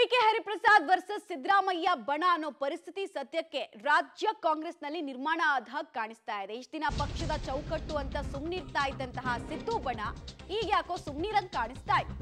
BK Hariprasad versus Siddaramaiah ಬಣ ಅನ್ನೋ ಪರಿಸ್ಥಿತಿ ಸದ್ಯಕ್ಕೆ ರಾಜ್ಯ ಕಾಂಗ್ರೆಸ್ನಲ್ಲಿ ನಿರ್ಮಾಣ ಆದ ಹಾಗೆ ಕಾಣಿಸ್ತಾ ಇದೆ ಇಷ್ಟ ದಿನ ಪಕ್ಷದ ಚೌಕಟ್ಟು ಅಂತ ಸುಮ್ನಿರ್ತಾ ಇದ್ದಂತಹ ಸಿದ್ದು ಬಣ ಈಗ ಯಾಕೋ ಸುಮ್ನಿರಂಗ್ ಕಾಣಿಸ್ತಾ ಇದೆ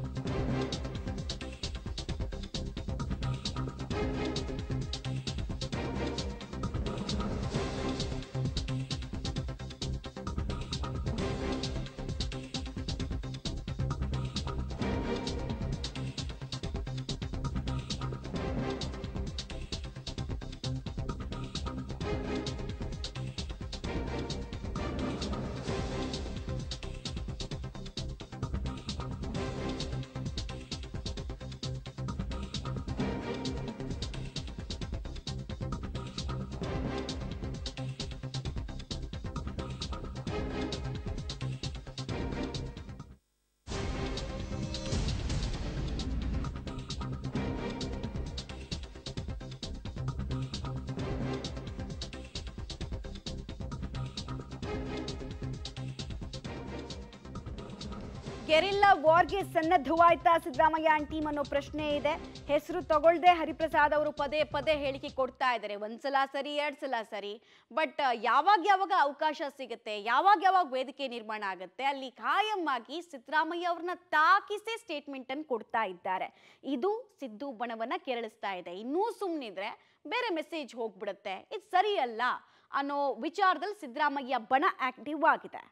ಗೆರಿಲ್ಲಾ ವಾರ್ಗೆ ಸನ್ನದ್ಧವಾಯ್ತಾ ಸಿದ್ದರಾಮಯ್ಯ ಅಂಡ್ ಟೀಮ್ ಅನ್ನೋ ಪ್ರಶ್ನೆ ಇದೆ ಹೆಸರು ತಗೊಳ್ದೆ ಹರಿಪ್ರಸಾದ್ ಅವರು ಪದೇ ಪದೇ ಹೇಳಿಕೆ ಕೊಡ್ತಾ ಇದ್ದಾರೆ ಒಂದ್ಸಲ ಸರಿ ಎರಡ್ ಸಲ ಸರಿ ಬಟ್ ಯಾವಾಗ ಯಾವಾಗ ಅವಕಾಶ ಸಿಗುತ್ತೆ ಯಾವಾಗ ಯಾವಾಗ ವೇದಿಕೆ ನಿರ್ಮಾಣ ಆಗುತ್ತೆ ಅಲ್ಲಿ ಖಾಯಂ ಆಗಿ ಸಿದ್ದರಾಮಯ್ಯ ಅವ್ರನ್ನ ತಾಕಿಸೇ ಸ್ಟೇಟ್ಮೆಂಟ್ ಅನ್ನು ಕೊಡ್ತಾ ಇದ್ದಾರೆ ಇದು ಸಿದ್ದು ಬಣವನ್ನ ಕೆರಳಿಸ್ತಾ ಇದೆ ಇನ್ನೂ ಸುಮ್ಮನಿದ್ರೆ ಬೇರೆ ಮೆಸೇಜ್ ಹೋಗ್ಬಿಡುತ್ತೆ ಇದು ಸರಿಯಲ್ಲ ಅನ್ನೋ ವಿಚಾರದಲ್ಲಿ ಸಿದ್ದರಾಮಯ್ಯ ಬಣ ಆಕ್ಟಿವ್ ಆಗಿದೆ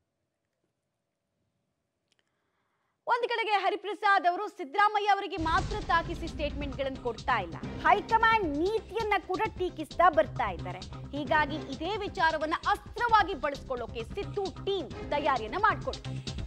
ಒಂದ್ ಕಡೆಗೆ ಹರಿಪ್ರಸಾದ್ ಅವರು ಸಿದ್ದರಾಮಯ್ಯ ಅವರಿಗೆ ಮಾತ್ರ ತಾಕಿಸಿ ಸ್ಟೇಟ್ಮೆಂಟ್ ಗಳನ್ನು ಕೊಡ್ತಾ ಇಲ್ಲ ಹೈಕಮಾಂಡ್ ನೀತಿಯನ್ನ ಕೂಡ ಟೀಕಿಸ್ತಾ ಬರ್ತಾ ಇದ್ದಾರೆ ಹೀಗಾಗಿ ಇದೇ ವಿಚಾರವನ್ನ ಅಸ್ತ್ರವಾಗಿ ಬಳಸ್ಕೊಳ್ಳೋಕೆ ಸಿದ್ದು ಟೀಮ್ ತಯಾರಿಯನ್ನ ಮಾಡ್ಕೊಂಡು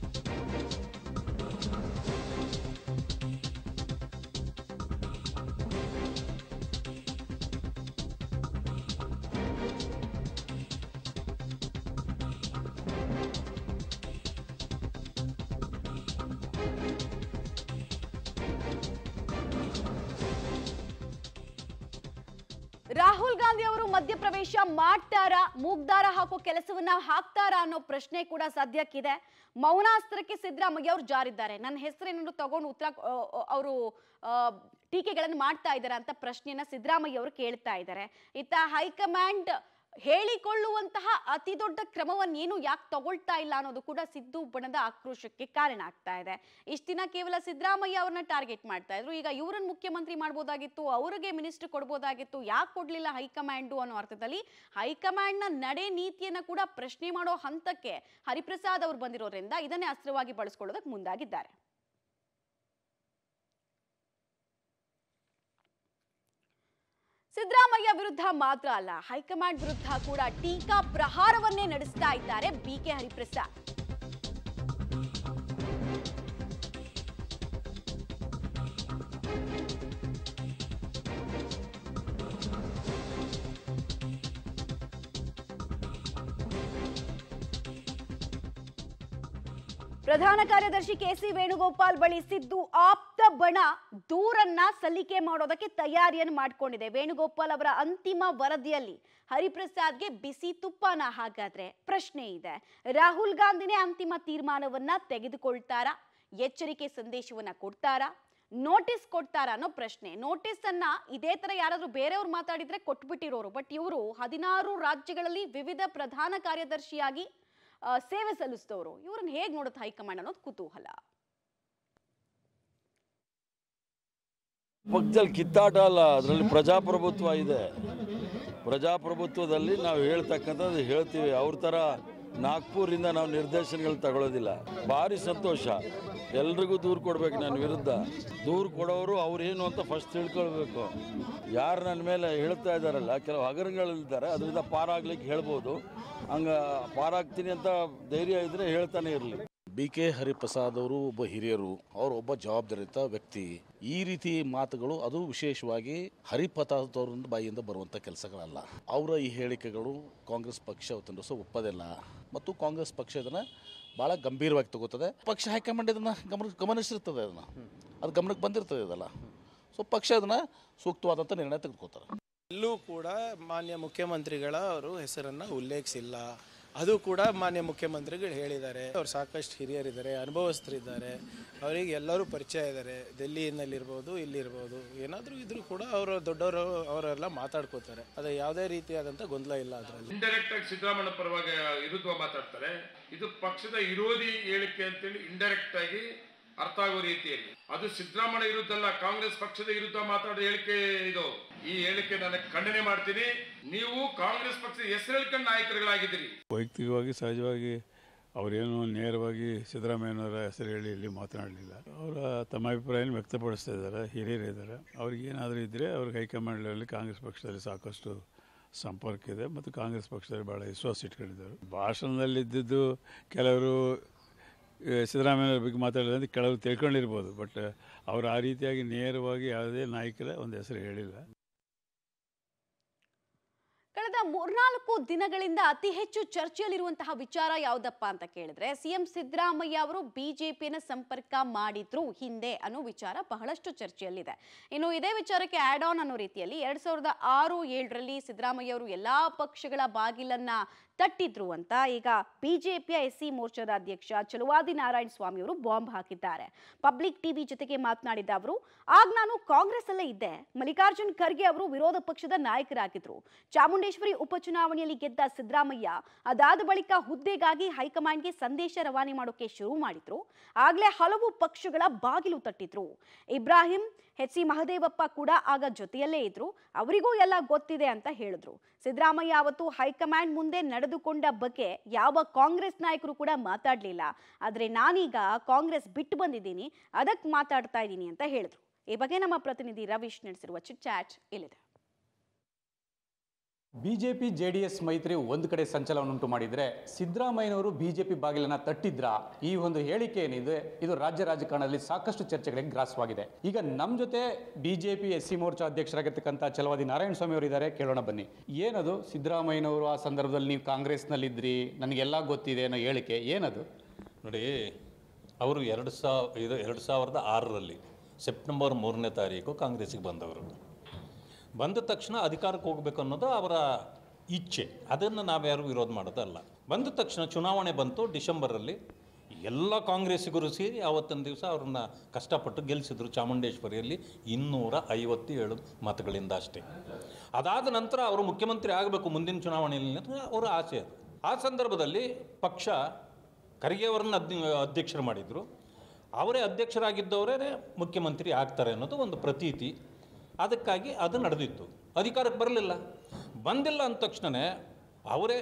ರಾಹುಲ್ ಗಾಂಧಿ ಅವರು ಮಧ್ಯಪ್ರವೇಶ ಮಾಡ್ತಾರಾ ಮೂಗ್ದಾರ ಹಾಕೋ ಕೆಲಸವನ್ನ ಹಾಕ್ತಾರಾ ಅನ್ನೋ ಪ್ರಶ್ನೆ ಕೂಡ ಸದ್ಯಕ್ಕಿದೆ ಮೌನಾಸ್ತ್ರಕ್ಕೆ ಸಿದ್ದರಾಮಯ್ಯ ಅವರು ಜಾರಿದ್ದಾರೆ ನನ್ನ ಹೆಸರೇನಾದ್ರು ತಗೊಂಡು ಉತ್ತರ ಅವರು ಟೀಕೆಗಳನ್ನು ಮಾಡ್ತಾ ಇದ್ದಾರೆ ಅಂತ ಪ್ರಶ್ನೆಯನ್ನ ಸಿದ್ದರಾಮಯ್ಯ ಅವರು ಕೇಳ್ತಾ ಇದ್ದಾರೆ ಇತ್ತ ಹೈಕಮಾಂಡ್ ಹೇಳಿಕೊಳ್ಳುವಂತಹ ಅತಿ ದೊಡ್ಡ ಕ್ರಮವನ್ನೇನು ಯಾಕೆ ತಗೊಳ್ತಾ ಇಲ್ಲ ಅನ್ನೋದು ಕೂಡ ಸಿದ್ದು ಬಣದ ಆಕ್ರೋಶಕ್ಕೆ ಕಾರಣ ಆಗ್ತಾ ಇದೆ ಇಷ್ಟ ದಿನ ಕೇವಲ ಸಿದ್ದರಾಮಯ್ಯ ಅವ್ರನ್ನ ಟಾರ್ಗೆಟ್ ಮಾಡ್ತಾ ಇದ್ರು ಈಗ ಇವರನ್ನ ಮುಖ್ಯಮಂತ್ರಿ ಮಾಡ್ಬೋದಾಗಿತ್ತು ಅವರಿಗೆ ಮಿನಿಸ್ಟರ್ ಕೊಡ್ಬೋದಾಗಿತ್ತು ಯಾಕೆ ಕೊಡ್ಲಿಲ್ಲ ಹೈಕಮಾಂಡು ಅನ್ನೋ ಅರ್ಥದಲ್ಲಿ ಹೈಕಮಾಂಡ್ನ ನಡೆ ನೀತಿಯನ್ನ ಕೂಡ ಪ್ರಶ್ನೆ ಮಾಡೋ ಹಂತಕ್ಕೆ ಹರಿಪ್ರಸಾದ್ ಅವರು ಬಂದಿರೋದ್ರಿಂದ ಇದನ್ನೇ ಅಸ್ತ್ರವಾಗಿ ಬಳಸ್ಕೊಳ್ಳೋದಕ್ಕೆ ಮುಂದಾಗಿದ್ದಾರೆ ಸಿದ್ದರಾಮಯ್ಯ ವಿರುದ್ಧ ಮಾತ್ರ ಅಲ್ಲ ಹೈಕಮಾಂಡ್ ವಿರುದ್ಧ ಕೂಡ ಟೀಕಾ ಪ್ರಹಾರವನ್ನೇ ನಡೆಸ್ತಾ ಇದ್ದಾರೆ ಬಿಕೆ ಹರಿಪ್ರಸಾದ್ ಪ್ರಧಾನ ಕಾರ್ಯದರ್ಶಿ ಕೆಸಿ ವೇಣುಗೋಪಾಲ್ ಬಳಿ ಸಿದ್ದು ಆಪ್ತ ಬಣ ದೂರನ್ನ ಸಲ್ಲಿಕೆ ಮಾಡೋದಕ್ಕೆ ತಯಾರಿಯನ್ನು ಮಾಡಿಕೊಂಡಿದೆ ವೇಣುಗೋಪಾಲ್ ಅವರ ಅಂತಿಮ ವರದಿಯಲ್ಲಿ ಹರಿಪ್ರಸಾದ್ಗೆ ಬಿಸಿ ತುಪ್ಪನ ಹಾಗಾದ್ರೆ ಪ್ರಶ್ನೆ ಇದೆ ರಾಹುಲ್ ಗಾಂಧಿನೇ ಅಂತಿಮ ತೀರ್ಮಾನವನ್ನ ತೆಗೆದುಕೊಳ್ತಾರಾ ಎಚ್ಚರಿಕೆ ಸಂದೇಶವನ್ನ ಕೊಡ್ತಾರಾ ನೋಟಿಸ್ ಕೊಡ್ತಾರಾ ಅನ್ನೋ ಪ್ರಶ್ನೆ ನೋಟಿಸ್ ಅನ್ನ ಇದೇ ತರ ಯಾರಾದ್ರೂ ಬೇರೆಯವ್ರು ಮಾತಾಡಿದ್ರೆ ಕೊಟ್ಬಿಟ್ಟಿರೋರು ಬಟ್ ಇವರು ಹದಿನಾರು ರಾಜ್ಯಗಳಲ್ಲಿ ವಿವಿಧ ಪ್ರಧಾನ ಕಾರ್ಯದರ್ಶಿಯಾಗಿ ಆ, ಸೇವೆ ಸಲ್ಲಿಸಿದವರು ಇವ್ರನ್ನ ಹೇಗೆ ನೋಡುತ್ತೆ ಹೈಕಮಾಂಡ್ ಅನ್ನೋದು ಕುತೂಹಲ ಪಕ್ಷದಲ್ಲಿ ಕಿತ್ತಾಟ ಅಲ್ಲ ಅದರಲ್ಲಿ ಪ್ರಜಾಪ್ರಭುತ್ವ ಇದೆ ಪ್ರಜಾಪ್ರಭುತ್ವದಲ್ಲಿ ನಾವು ಹೇಳ್ತಕ್ಕಂಥದ್ದು ಹೇಳ್ತೀವಿ ಅವ್ರ ಥರ ನಾಗ್ಪುರಿಂದ ನಾವು ನಿರ್ದೇಶನಗಳು ತಗೊಳ್ಳೋದಿಲ್ಲ ಭಾರಿ ಸಂತೋಷ ಎಲ್ರಿಗೂ ದೂರು ಕೊಡ್ಬೇಕು ನನ್ನ ವಿರುದ್ಧ ದೂರು ಕೊಡೋರು ಅವ್ರೇನು ಅಂತ ಫಸ್ಟ್ ತಿಳ್ಕೊಳ್ಬೇಕು ಯಾರು ನನ್ನ ಮೇಲೆ ಹೇಳ್ತಾ ಇದ್ದಾರಲ್ಲ ಕೆಲವು ಹಗರಣಗಳಿದ್ದಾರೆ ಅದರಿಂದ ಪಾರಾಗ್ಲಿಕ್ಕೆ ಹೇಳ್ಬೋದು ಹಂಗೆ ಪಾರಾಗ್ತೀನಿ ಅಂತ ಧೈರ್ಯ ಇದ್ದರೆ ಹೇಳ್ತಾನೆ ಇರಲಿ ಬಿ ಕೆ ಹರಿಪ್ರಸಾದ್ ಅವರು ಒಬ್ಬ ಹಿರಿಯರು ಅವರು ಒಬ್ಬ ಜವಾಬ್ದಾರಿತ ವ್ಯಕ್ತಿ ಈ ರೀತಿ ಮಾತುಗಳು ಅದು ವಿಶೇಷವಾಗಿ ಹರಿಪ್ರಸಾದ್ ಅವರಿಂದ ಬಾಯಿಯಿಂದ ಬರುವಂಥ ಕೆಲಸಗಳಲ್ಲ ಅವರ ಈ ಹೇಳಿಕೆಗಳು ಕಾಂಗ್ರೆಸ್ ಪಕ್ಷ ಅವತ್ತೊಂದು ದಿವಸ ಒಪ್ಪದಿಲ್ಲ ಮತ್ತು ಕಾಂಗ್ರೆಸ್ ಪಕ್ಷ ಇದನ್ನು ಭಾಳ ಗಂಭೀರವಾಗಿ ತಗೋತದೆ ಪಕ್ಷ ಹೈಕಮಾಂಡ್ ಇದನ್ನು ಗಮನ ಗಮನಿಸಿರ್ತದೆ ಅದನ್ನು ಅದು ಗಮನಕ್ಕೆ ಬಂದಿರ್ತದೆ ಇದೆಲ್ಲ ಸೊ ಪಕ್ಷ ಅದನ್ನು ಸೂಕ್ತವಾದಂಥ ನಿರ್ಣಯ ತೆಗೆದುಕೋತಾರೆ ಎಲ್ಲೂ ಕೂಡ ಮಾನ್ಯ ಮುಖ್ಯಮಂತ್ರಿಗಳ ಅವರು ಹೆಸರನ್ನು ಉಲ್ಲೇಖಿಸಿಲ್ಲ ಅದು ಕೂಡ ಮಾನ್ಯ ಮುಖ್ಯಮಂತ್ರಿಗಳು ಹೇಳಿದ್ದಾರೆ ಅವ್ರು ಸಾಕಷ್ಟು ಹಿರಿಯರಿದ್ದಾರೆ ಅನುಭವಸ್ಥರಿದ್ದಾರೆ ಅವರಿಗೆ ಎಲ್ಲರೂ ಪರಿಚಯ ಇದ್ದಾರೆ ಡೆಲ್ಲಿನಲ್ಲಿರ್ಬೋದು ಇಲ್ಲಿರ್ಬೋದು ಏನಾದರೂ ಇದ್ರೂ ಕೂಡ ಅವರು ದೊಡ್ಡವರು ಅವರೆಲ್ಲ ಮಾತಾಡ್ಕೋತಾರೆ ಅದು ಯಾವುದೇ ರೀತಿಯಾದಂಥ ಗೊಂದಲ ಇಲ್ಲ ಅದರಲ್ಲಿ ಇಂಡೈರೆಕ್ಟ್ ಆಗಿ ಸಿದ್ದರಾಮಯ್ಯ ಪರವಾಗಿ ವಿರುದ್ಧ ಮಾತಾಡ್ತಾರೆ ಇದು ಪಕ್ಷದ ವಿರೋಧಿ ಹೇಳಿಕೆ ಅಂತೇಳಿ ಇಂಡೈರೆಕ್ಟ್ ಆಗಿ ಅರ್ಥ ಆಗೋ ರೀತಿಯಲ್ಲಿ ಅದು ಸಿದ್ದರಾಮಯ್ಯ ವಿರುದ್ಧ ಅಲ್ಲ ಕಾಂಗ್ರೆಸ್ ಪಕ್ಷದ ವಿರುದ್ಧ ಮಾತಾಡೋ ಹೇಳಿಕೆ ಇದು ಈ ಹೇಳಿಕೆ ನಾನು ಖಂಡನೆ ಮಾಡ್ತೀನಿ ನೀವು ಕಾಂಗ್ರೆಸ್ ಪಕ್ಷದ ಹೆಸರು ಹೇಳ್ಕೊಂಡು ನಾಯಕರುಗಳಾಗಿದ್ದೀರಿ ವೈಯಕ್ತಿಕವಾಗಿ ಸಹಜವಾಗಿ ಅವರೇನು ನೇರವಾಗಿ ಸಿದ್ದರಾಮಯ್ಯನವರ ಹೆಸರು ಹೇಳಿ ಇಲ್ಲಿ ಮಾತನಾಡಲಿಲ್ಲ ಅವರ ತಮ್ಮ ಅಭಿಪ್ರಾಯನ ವ್ಯಕ್ತಪಡಿಸ್ತಾ ಇದ್ದಾರೆ ಹಿರಿಯರಿದ್ದಾರೆ ಅವ್ರಿಗೆ ಏನಾದರೂ ಇದ್ದರೆ ಅವ್ರಿಗೆ ಹೈಕಮಾಂಡ್ ಲೆವೆಲ್ಲಿ ಕಾಂಗ್ರೆಸ್ ಪಕ್ಷದಲ್ಲಿ ಸಾಕಷ್ಟು ಸಂಪರ್ಕ ಇದೆ ಮತ್ತು ಕಾಂಗ್ರೆಸ್ ಪಕ್ಷದಲ್ಲಿ ಭಾಳ ವಿಶ್ವಾಸ ಇಟ್ಕೊಂಡಿದ್ದಾರೆ ಭಾಷಣದಲ್ಲಿ ಇದ್ದಿದ್ದು ಕೆಲವರು ಆ, ಸಿದ್ದರಾಮಯ್ಯವ್ರ ಬಗ್ಗೆ ಮಾತಾಡಿದ್ರೆ ಕೆಲವರು ತಿಳ್ಕೊಂಡಿರ್ಬೋದು ಬಟ್ ಅವರು ಆ ರೀತಿಯಾಗಿ ನೇರವಾಗಿ ಯಾವುದೇ ನಾಯಕರ ಒಂದು ಹೆಸರು ಹೇಳಿಲ್ಲ ಕಳೆದ ಮೂರ್ನಾಲ್ಕು ದಿನಗಳಿಂದ ಅತಿ ಹೆಚ್ಚು ಚರ್ಚೆಯಲ್ಲಿರುವಂತಹ ವಿಚಾರ ಯಾವುದಪ್ಪ ಅಂತ ಕೇಳಿದ್ರೆ ಸಿಎಂ ಸಿದ್ದರಾಮಯ್ಯ ಅವರು ಬಿಜೆಪಿಯನ್ನು ಸಂಪರ್ಕ ಮಾಡಿದ್ರು ಹಿಂದೆ ಅನ್ನೋ ವಿಚಾರ ಬಹಳಷ್ಟು ಚರ್ಚೆಯಲ್ಲಿದೆ ಇನ್ನು ಇದೇ ವಿಚಾರಕ್ಕೆ ಆಡ್ ಆನ್ ಅನ್ನೋ ರೀತಿಯಲ್ಲಿ ಎರಡ್ ಸಾವಿರದ ಆರು ಏಳರಲ್ಲಿ ಸಿದ್ದರಾಮಯ್ಯ ಅವರು ಎಲ್ಲಾ ಪಕ್ಷಗಳ ಬಾಗಿಲನ್ನ ತಟ್ಟಿದ್ರು ಅಂತ ಈಗ ಬಿಜೆಪಿಯ ಎಸ್ ಸಿ ಮೋರ್ಚಾದ ಅಧ್ಯಕ್ಷ ಚಲುವಾದಿ ನಾರಾಯಣ ಸ್ವಾಮಿ ಅವರು ಬಾಂಬ್ ಹಾಕಿದ್ದಾರೆ ಪಬ್ಲಿಕ್ ಟಿವಿ ಜೊತೆಗೆ ಮಾತನಾಡಿದ ಅವರು ಆಗ ನಾನು ಕಾಂಗ್ರೆಸ್ ಅಲ್ಲೇ ಇದ್ದೆ ಮಲ್ಲಿಕಾರ್ಜುನ್ ಖರ್ಗೆ ಅವರು ವಿರೋಧ ಪಕ್ಷದ ನಾಯಕರಾಗಿದ್ರು ಚಾಮುಂಡೇಶ್ವರಿ ಉಪಚುನಾವಣೆಯಲ್ಲಿ ಗೆದ್ದ ಸಿದ್ದರಾಮಯ್ಯ ಅದಾದ ಬಳಿಕ ಹುದ್ದೆಗಾಗಿ ಹೈಕಮಾಂಡ್ಗೆ ಸಂದೇಶ ರವಾನೆ ಮಾಡೋಕೆ ಶುರು ಮಾಡಿದ್ರು ಆಗ್ಲೇ ಹಲವು ಪಕ್ಷಗಳ ಬಾಗಿಲು ತಟ್ಟಿದ್ರು ಇಬ್ರಾಹಿಂ ಎಚ್ ಸಿ ಮಹದೇವಪ್ಪ ಕೂಡ ಆಗ ಜೊತೆಯಲ್ಲೇ ಇದ್ರು ಅವರಿಗೂ ಎಲ್ಲ ಗೊತ್ತಿದೆ ಅಂತ ಹೇಳಿದ್ರು ಸಿದ್ದರಾಮಯ್ಯ ಅವತ್ತು ಹೈಕಮಾಂಡ್ ಮುಂದೆ ನಡೆದುಕೊಂಡ ಬಗ್ಗೆ ಯಾವ ಕಾಂಗ್ರೆಸ್ ನಾಯಕರು ಕೂಡ ಮಾತಾಡಲಿಲ್ಲ ಆದರೆ ನಾನೀಗ ಕಾಂಗ್ರೆಸ್ ಬಿಟ್ಟು ಬಂದಿದ್ದೀನಿ ಅದಕ್ಕೆ ಮಾತಾಡ್ತಾ ಇದ್ದೀನಿ ಅಂತ ಹೇಳಿದ್ರು ಈ ಬಗ್ಗೆ ನಮ್ಮ ಪ್ರತಿನಿಧಿ ರವೀಶ್ ನಡೆಸಿರುವ ಚಿಟ್ ಚಾಟ್ ಇಲ್ಲಿದೆ ಬಿಜೆಪಿ ಜೆ ಡಿ ಎಸ್ ಮೈತ್ರಿ ಒಂದು ಕಡೆ ಸಂಚಲನವನ್ನುಂಟು ಮಾಡಿದರೆ ಸಿದ್ದರಾಮಯ್ಯನವರು ಬಿಜೆಪಿ ಬಾಗಿಲನ್ನ ತಟ್ಟಿದ್ರ ಈ ಒಂದು ಹೇಳಿಕೆ ಏನಿದೆ ಇದು ರಾಜ್ಯ ರಾಜಕಾರಣದಲ್ಲಿ ಸಾಕಷ್ಟು ಚರ್ಚೆಗಳಿಗೆ ಗ್ರಾಸವಾಗಿದೆ ಈಗ ನಮ್ಮ ಜೊತೆ ಬಿಜೆಪಿ ಎಸ್ ಸಿ ಮೋರ್ಚಾ ಅಧ್ಯಕ್ಷರಾಗಿರ್ತಕ್ಕಂಥ ಚಲವಾದಿ ನಾರಾಯಣ ಸ್ವಾಮಿ ಅವರು ಇದ್ದಾರೆ ಕೇಳೋಣ ಬನ್ನಿ ಏನದು ಸಿದ್ದರಾಮಯ್ಯನವರು ಆ ಸಂದರ್ಭದಲ್ಲಿ ನೀವು ಕಾಂಗ್ರೆಸ್ನಲ್ಲಿದ್ರಿ ನನಗೆಲ್ಲ ಗೊತ್ತಿದೆ ಅನ್ನೋ ಹೇಳಿಕೆ ಏನದು ನೋಡಿ ಅವರು ಎರಡು ಸಾವ್ ಇದು ಎರಡು ಸಾವಿರದ ಆರರಲ್ಲಿ ಸೆಪ್ಟೆಂಬರ್ ಮೂರನೇ ತಾರೀಕು ಕಾಂಗ್ರೆಸ್ಸಿಗೆ ಬಂದವರು ಬಂದ ತಕ್ಷಣ ಅಧಿಕಾರಕ್ಕೆ ಹೋಗಬೇಕು ಅನ್ನೋದು ಅವರ ಇಚ್ಛೆ ಅದನ್ನು ನಾವ್ಯಾರು ವಿರೋಧ ಮಾಡೋದಲ್ಲ ಬಂದ ತಕ್ಷಣ ಚುನಾವಣೆ ಬಂತು ಡಿಸೆಂಬರಲ್ಲಿ ಎಲ್ಲ ಕಾಂಗ್ರೆಸ್ಸಿಗರು ಸೇರಿ ಆವತ್ತಿನ ದಿವಸ ಅವ್ರನ್ನ ಕಷ್ಟಪಟ್ಟು ಗೆಲ್ಲಿಸಿದ್ರು ಚಾಮುಂಡೇಶ್ವರಿಯಲ್ಲಿ ಇನ್ನೂರ ಐವತ್ತೇಳು ಮತಗಳಿಂದ ಅಷ್ಟೇ ಅದಾದ ನಂತರ ಅವರು ಮುಖ್ಯಮಂತ್ರಿ ಆಗಬೇಕು ಮುಂದಿನ ಚುನಾವಣೆಯಲ್ಲಿ ಅನ್ನೋದು ಅವರ ಆಸೆ ಅದು ಆ ಸಂದರ್ಭದಲ್ಲಿ ಪಕ್ಷ ಖರ್ಗೆ ಅವರನ್ನ ಅಧ್ಯ ಅಧ್ಯಕ್ಷರು ಮಾಡಿದರು ಅವರೇ ಅಧ್ಯಕ್ಷರಾಗಿದ್ದವರೇ ಮುಖ್ಯಮಂತ್ರಿ ಆಗ್ತಾರೆ ಅನ್ನೋದು ಒಂದು ಪ್ರತೀತಿ ಅದಕ್ಕಾಗಿ ಅದು ನಡೆದಿತ್ತು ಅಧಿಕಾರಕ್ಕೆ ಬರಲಿಲ್ಲ ಬಂದಿಲ್ಲ ಅಂದ ತಕ್ಷಣವೇ ಅವರೇ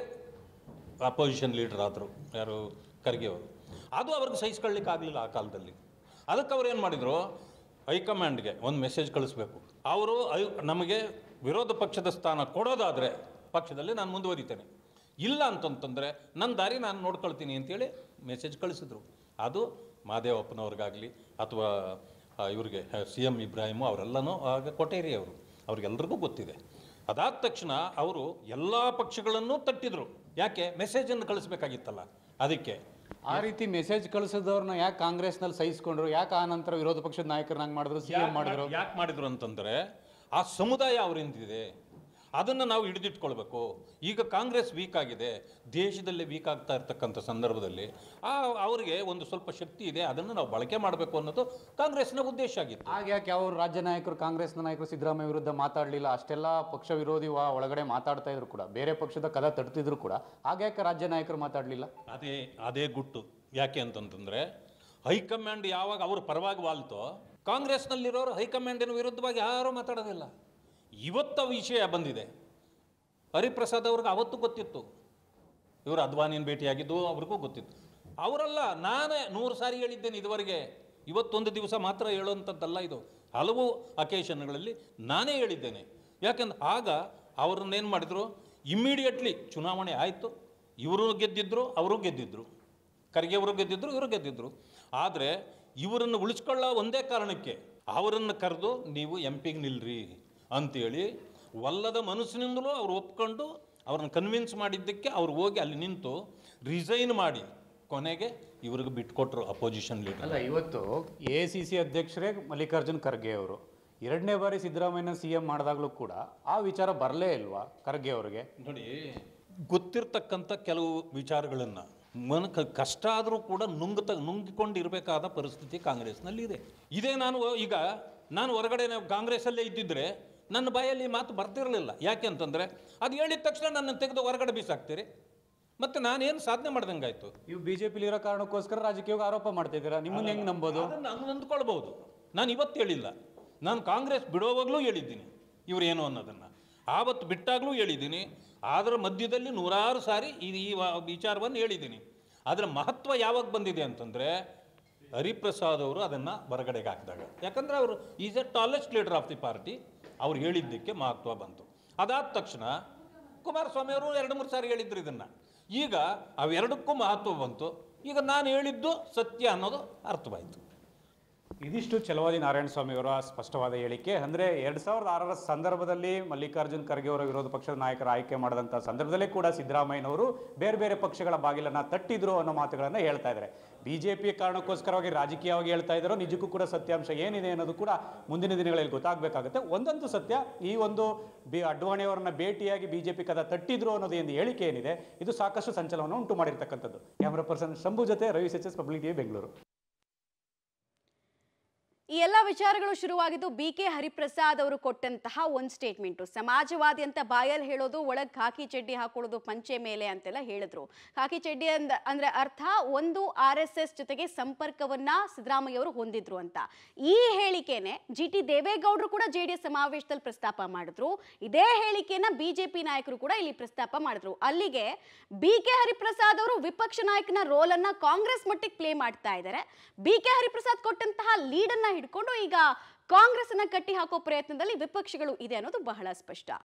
ಅಪೋಸಿಷನ್ ಲೀಡರ್ ಆದರು ಯಾರು ಖರ್ಗೆ ಅವರು ಅದು ಅವ್ರಿಗೆ ಸಹಿಸ್ಕೊಳ್ಳಿಕ್ಕೆ ಆಗಲಿಲ್ಲ ಆ ಕಾಲದಲ್ಲಿ ಅದಕ್ಕೆ ಅವ್ರು ಏನು ಮಾಡಿದರು ಹೈಕಮಾಂಡ್ಗೆ ಒಂದು ಮೆಸೇಜ್ ಕಳಿಸ್ಬೇಕು ಅವರು ಐ ನಮಗೆ ವಿರೋಧ ಪಕ್ಷದ ಸ್ಥಾನ ಕೊಡೋದಾದರೆ ಪಕ್ಷದಲ್ಲಿ ನಾನು ಮುಂದುವರಿತೇನೆ ಇಲ್ಲ ಅಂತಂತಂದರೆ ನನ್ನ ದಾರಿ ನಾನು ನೋಡ್ಕೊಳ್ತೀನಿ ಅಂತೇಳಿ ಮೆಸೇಜ್ ಕಳಿಸಿದ್ರು ಅದು ಮಾದೇವಪ್ಪನವ್ರಿಗಾಗಲಿ ಅಥವಾ ಆ, ಇವ್ರಿಗೆ ಸಿ ಎಮ್ ಇಬ್ರಾಹಿಮು ಅವರೆಲ್ಲನೂ ಆಗ ಕೊಟೇರಿ ಅವರು ಅವ್ರಿಗೆಲ್ರಿಗೂ ಗೊತ್ತಿದೆ ಅದಾದ ತಕ್ಷಣ ಅವರು ಎಲ್ಲ ಪಕ್ಷಗಳನ್ನು ತಟ್ಟಿದ್ರು ಯಾಕೆ ಮೆಸೇಜನ್ನು ಕಳಿಸ್ಬೇಕಾಗಿತ್ತಲ್ಲ ಅದಕ್ಕೆ ಆ ರೀತಿ ಮೆಸೇಜ್ ಕಳಿಸಿದವ್ರನ್ನ ಯಾಕೆ ಕಾಂಗ್ರೆಸ್ನಲ್ಲಿ ಸಹಿಸ್ಕೊಂಡ್ರು ಯಾಕೆ ಆ ನಂತರ ವಿರೋಧ ಪಕ್ಷದ ನಾಯಕರನ್ನಾಗಿ ಮಾಡಿದ್ರು ಸಿ ಎಂ ಮಾಡಿದ್ರು ಯಾಕೆ ಮಾಡಿದ್ರು ಅಂತಂದ್ರೆ ಆ ಸಮುದಾಯ ಅವರಿಂದಿದೆ ಅದನ್ನು ನಾವು ಹಿಡಿದಿಟ್ಕೊಳ್ಬೇಕು ಈಗ ಕಾಂಗ್ರೆಸ್ ವೀಕ್ ಆಗಿದೆ ದೇಶದಲ್ಲೇ ವೀಕ್ ಆಗ್ತಾ ಇರ್ತಕ್ಕಂಥ ಸಂದರ್ಭದಲ್ಲಿ ಆ ಅವರಿಗೆ ಒಂದು ಸ್ವಲ್ಪ ಶಕ್ತಿ ಇದೆ ಅದನ್ನು ನಾವು ಬಳಕೆ ಮಾಡಬೇಕು ಅನ್ನೋದು ಕಾಂಗ್ರೆಸ್ನ ಉದ್ದೇಶ ಆಗಿತ್ತು ಆಗ ಯಾಕೆ ಯಾವ ರಾಜ್ಯ ನಾಯಕರು ಕಾಂಗ್ರೆಸ್ನ ನಾಯಕರು ಸಿದ್ದರಾಮಯ್ಯ ವಿರುದ್ಧ ಮಾತಾಡಲಿಲ್ಲ ಅಷ್ಟೆಲ್ಲ ಪಕ್ಷ ವಿರೋಧಿ ವಾ- ಒಳಗಡೆ ಮಾತಾಡ್ತಾ ಇದ್ರು ಕೂಡ ಬೇರೆ ಪಕ್ಷದ ಕದ ತಡ್ತಿದ್ರು ಕೂಡ ಆಗ ಯಾಕೆ ರಾಜ್ಯ ನಾಯಕರು ಮಾತಾಡಲಿಲ್ಲ ಅದೇ ಅದೇ ಗುಟ್ಟು ಯಾಕೆ ಅಂತಂತಂದ್ರೆ ಹೈಕಮಾಂಡ್ ಯಾವಾಗ ಅವ್ರ ಪರವಾಗಿ ವಾಲ್ತೋ ಕಾಂಗ್ರೆಸ್ನಲ್ಲಿರೋರು ಹೈಕಮಾಂಡಿನ ವಿರುದ್ಧವಾಗಿ ಯಾರೂ ಮಾತಾಡೋದಿಲ್ಲ ಇವತ್ತು ಆ ವಿಷಯ ಬಂದಿದೆ ಹರಿಪ್ರಸಾದ್ ಅವ್ರಿಗೆ ಅವತ್ತು ಗೊತ್ತಿತ್ತು ಇವರು ಅದ್ವಾನಿನ ಭೇಟಿಯಾಗಿದ್ದು ಅವ್ರಿಗೂ ಗೊತ್ತಿತ್ತು ಅವರಲ್ಲ ನಾನೇ ನೂರು ಸಾರಿ ಹೇಳಿದ್ದೇನೆ ಇದುವರೆಗೆ ಇವತ್ತೊಂದು ದಿವಸ ಮಾತ್ರ ಹೇಳುವಂಥದ್ದಲ್ಲ ಇದು ಹಲವು ಅಕೇಶನ್ಗಳಲ್ಲಿ ನಾನೇ ಹೇಳಿದ್ದೇನೆ ಯಾಕಂದ್ರೆ ಆಗ ಅವ್ರನ್ನೇನು ಮಾಡಿದ್ರು ಇಮ್ಮಿಡಿಯೇಟ್ಲಿ ಚುನಾವಣೆ ಆಯಿತು ಇವರು ಗೆದ್ದಿದ್ರು ಅವರು ಗೆದ್ದಿದ್ರು ಖರ್ಗೆ ಅವರು ಗೆದ್ದಿದ್ರು ಇವರು ಗೆದ್ದಿದ್ರು ಆದರೆ ಇವರನ್ನು ಉಳಿಸ್ಕೊಳ್ಳೋ ಒಂದೇ ಕಾರಣಕ್ಕೆ ಅವರನ್ನು ಕರೆದು ನೀವು ಎಂ ಪಿಗೆ ನಿಲ್ರಿ ಅಂತೇಳಿ ಒಲ್ಲದ ಮನಸ್ಸಿನಿಂದಲೂ ಅವ್ರು ಒಪ್ಕೊಂಡು ಅವ್ರನ್ನ ಕನ್ವಿನ್ಸ್ ಮಾಡಿದ್ದಕ್ಕೆ ಅವ್ರು ಹೋಗಿ ಅಲ್ಲಿ ನಿಂತು ರಿಸೈನ್ ಮಾಡಿ ಕೊನೆಗೆ ಇವ್ರಿಗೆ ಬಿಟ್ಕೊಟ್ರು ಅಪೋಸಿಷನ್ ಲೀಡರ್ ಅಲ್ಲ ಇವತ್ತು ಎ ಸಿ ಸಿ ಅಧ್ಯಕ್ಷರೇ ಮಲ್ಲಿಕಾರ್ಜುನ್ ಖರ್ಗೆ ಅವರು ಎರಡನೇ ಬಾರಿ ಸಿದ್ದರಾಮಯ್ಯನ ಸಿ ಎಂ ಮಾಡಿದಾಗಲೂ ಕೂಡ ಆ ವಿಚಾರ ಬರಲೇ ಇಲ್ವಾ ಖರ್ಗೆ ಅವರಿಗೆ ನೋಡಿ ಗೊತ್ತಿರ್ತಕ್ಕಂಥ ಕೆಲವು ವಿಚಾರಗಳನ್ನು ಮನ ಕ- ಕಷ್ಟ ಆದರೂ ಕೂಡ ನುಂಗ್ತ ನುಂಗಿಕೊಂಡಿರಬೇಕಾದ ಪರಿಸ್ಥಿತಿ ಕಾಂಗ್ರೆಸ್ನಲ್ಲಿ ಇದೆ ಇದೇ ನಾನು ಈಗ ನಾನು ಹೊರಗಡೆ ನಾವು ಕಾಂಗ್ರೆಸ್ಸಲ್ಲೇ ಇದ್ದಿದ್ರೆ ನನ್ನ ಬಾಯಲ್ಲಿ ಮಾತು ಬರ್ತಿರಲಿಲ್ಲ ಯಾಕೆ ಅಂತಂದರೆ ಅದು ಹೇಳಿದ ತಕ್ಷಣ ನನ್ನ ತೆಗೆದು ಹೊರಗಡೆ ಬೀಸಾಕ್ತೀರಿ ಮತ್ತು ನಾನೇನು ಸಾಧನೆ ಮಾಡ್ದಂಗಾಯ್ತು ನೀವು ಬಿಜೆಪಿಲಿ ಇರೋ ಕಾರಣಕ್ಕೋಸ್ಕರ ರಾಜಕೀಯ ಆರೋಪ ಮಾಡ್ತಾ ಇದ್ದೀರಾ ನಿಮ್ಮನ್ನ ಹೆಂಗ್ ನಂಬೋದು ಅದನ್ನು ಹಂಗೆ ಅಂದ್ಕೊಳ್ಬೋದು ನಾನು ಇವತ್ತು ಹೇಳಿಲ್ಲ ನಾನು ಕಾಂಗ್ರೆಸ್ ಬಿಡೋವಾಗಲೂ ಹೇಳಿದ್ದೀನಿ ಇವ್ರು ಏನು ಅನ್ನೋದನ್ನು ಆವತ್ತು ಬಿಟ್ಟಾಗಲೂ ಹೇಳಿದ್ದೀನಿ ಅದರ ಮಧ್ಯದಲ್ಲಿ ನೂರಾರು ಸಾರಿ ಈ ಈ ವ- ವಿಚಾರವನ್ನು ಹೇಳಿದ್ದೀನಿ ಅದರ ಮಹತ್ವ ಯಾವಾಗ ಬಂದಿದೆ ಅಂತಂದರೆ ಹರಿಪ್ರಸಾದ್ ಅವರು ಅದನ್ನು ಹೊರಗಡೆಗೆ ಹಾಕಿದಾಗ ಯಾಕಂದರೆ ಅವರು is a tallest leader of the party ಅವ್ರು ಹೇಳಿದ್ದಕ್ಕೆ ಮಹತ್ವ ಬಂತು ಅದಾದ ತಕ್ಷಣ ಕುಮಾರಸ್ವಾಮಿ ಅವರು ಎರಡು ಮೂರು ಸಾರಿ ಹೇಳಿದ್ರು ಇದನ್ನು ಈಗ ಅವೆರಡಕ್ಕೂ ಮಹತ್ವ ಬಂತು ಈಗ ನಾನು ಹೇಳಿದ್ದು ಸತ್ಯ ಅನ್ನೋದು ಅರ್ಥವಾಯಿತು ಇದಿಷ್ಟು ಛಲವಾದಿ ನಾರಾಯಣ ಸ್ವಾಮಿ ಅವರ ಸ್ಪಷ್ಟವಾದ ಹೇಳಿಕೆ ಅಂದ್ರೆ ಎರಡ್ ಸಾವಿರದ ಆರರ ಸಂದರ್ಭದಲ್ಲಿ ಮಲ್ಲಿಕಾರ್ಜುನ್ ಖರ್ಗೆ ಅವರ ವಿರೋಧ ಪಕ್ಷದ ನಾಯಕರ ಆಯ್ಕೆ ಮಾಡಿದಂಥ ಸಂದರ್ಭದಲ್ಲೇ ಕೂಡ ಸಿದ್ದರಾಮಯ್ಯನವರು ಬೇರೆ ಬೇರೆ ಪಕ್ಷಗಳ ಬಾಗಿಲನ್ನ ತಟ್ಟಿದ್ರು ಅನ್ನೋ ಮಾತುಗಳನ್ನ ಹೇಳ್ತಾ ಇದ್ದಾರೆ ಬಿಜೆಪಿ ಕಾರಣಕ್ಕೋಸ್ಕರವಾಗಿ ರಾಜಕೀಯವಾಗಿ ಹೇಳ್ತಾ ಇದ್ದಾರೋ ನಿಜಕ್ಕೂ ಕೂಡ ಸತ್ಯಾಂಶ ಏನಿದೆ ಅನ್ನೋದು ಕೂಡ ಮುಂದಿನ ದಿನಗಳಲ್ಲಿ ಗೊತ್ತಾಗಬೇಕಾಗುತ್ತೆ ಒಂದಂತೂ ಸತ್ಯ ಈ ಒಂದು ಬಿ ಅಡ್ವಾಣಿಯವರನ್ನ ಭೇಟಿಯಾಗಿ ಬಿಜೆಪಿ ಕದ ತಟ್ಟಿದ್ರು ಅನ್ನೋದು ಒಂದು ಹೇಳಿಕೆ ಏನಿದೆ ಇದು ಸಾಕಷ್ಟು ಸಂಚಲನವನ್ನು ಉಂಟು ಮಾಡಿರ್ತಕ್ಕಂಥದ್ದು ಕ್ಯಾಮರಾ ಪರ್ಸನ್ ಶಂಭು ಜೊತೆ Ravi H S public TV Bengaluru ಈ ಎಲ್ಲ ವಿಚಾರಗಳು ಶುರುವಾಗಿದ್ದು ಬಿ ಕೆ ಹರಿಪ್ರಸಾದ್ ಅವರು ಕೊಟ್ಟಂತಹ ಒಂದು ಸ್ಟೇಟ್ಮೆಂಟು ಸಮಾಜವಾದಿ ಅಂತ ಬಾಯಲ್ಲಿ ಹೇಳೋದು ಒಳಗೆ ಖಾಕಿ ಚಡ್ಡಿ ಹಾಕೊಳ್ಳೋದು ಪಂಚೆ ಮೇಲೆ ಅಂತೆಲ್ಲ ಹೇಳಿದ್ರು ಖಾಕಿ ಚಡ್ಡಿ ಅಂದ ಅಂದ್ರೆ ಅರ್ಥ ಒಂದು ಆರ್ ಎಸ್ ಎಸ್ ಜೊತೆಗೆ ಸಂಪರ್ಕವನ್ನ ಸಿದ್ದರಾಮಯ್ಯ ಅವರು ಹೊಂದಿದ್ರು ಅಂತ ಈ ಹೇಳಿಕೆನೆ ಜಿ ಟಿ ದೇವೇಗೌಡರು ಕೂಡ ಜೆ ಡಿ ಎಸ್ ಸಮಾವೇಶದಲ್ಲಿ ಪ್ರಸ್ತಾಪ ಮಾಡಿದ್ರು ಇದೇ ಹೇಳಿಕೆನ ಬಿಜೆಪಿ ನಾಯಕರು ಕೂಡ ಇಲ್ಲಿ ಪ್ರಸ್ತಾಪ ಮಾಡಿದ್ರು ಅಲ್ಲಿಗೆ ಬಿ ಕೆ ಹರಿಪ್ರಸಾದ್ ಅವರು ವಿಪಕ್ಷ ನಾಯಕನ ರೋಲ್ ಅನ್ನ ಕಾಂಗ್ರೆಸ್ ಮಟ್ಟಿಗೆ ಪ್ಲೇ ಮಾಡ್ತಾ ಇದ್ದಾರೆ ಬಿ ಕೆ ಹರಿಪ್ರಸಾದ್ ಕೊಟ್ಟಂತಹ ಲೀಡ್ ಅನ್ನ ಹಿಡ್ಕೊಂಡು ಈಗ ಕಾಂಗ್ರೆಸ್ ಅನ್ನ ಕಟ್ಟಿ ಹಾಕೋ ಪ್ರಯತ್ನದಲ್ಲಿ ವಿಪಕ್ಷಗಳು ಇದೆ ಅನ್ನೋದು ಬಹಳ ಸ್ಪಷ್ಟ